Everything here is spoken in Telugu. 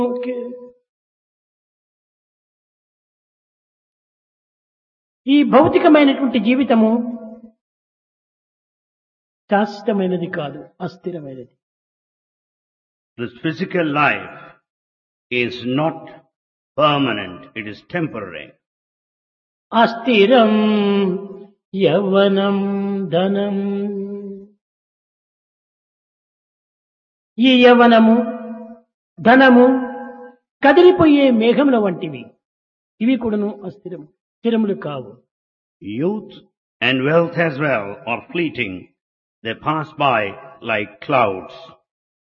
ఈ భౌతికమైనటువంటి జీవితము శాశ్వతమైనది కాదు అస్థిరమైనది This physical life is not permanent, it is temporary. అస్థిరం యవనం ధనం ఈ యవనము ధనము కదిలిపోయే మేఘముల వంటివి ఇవి కూడాను అస్థిరం స్థిరములు కావు Youth and wealth as well are fleeting. They pass by like clouds.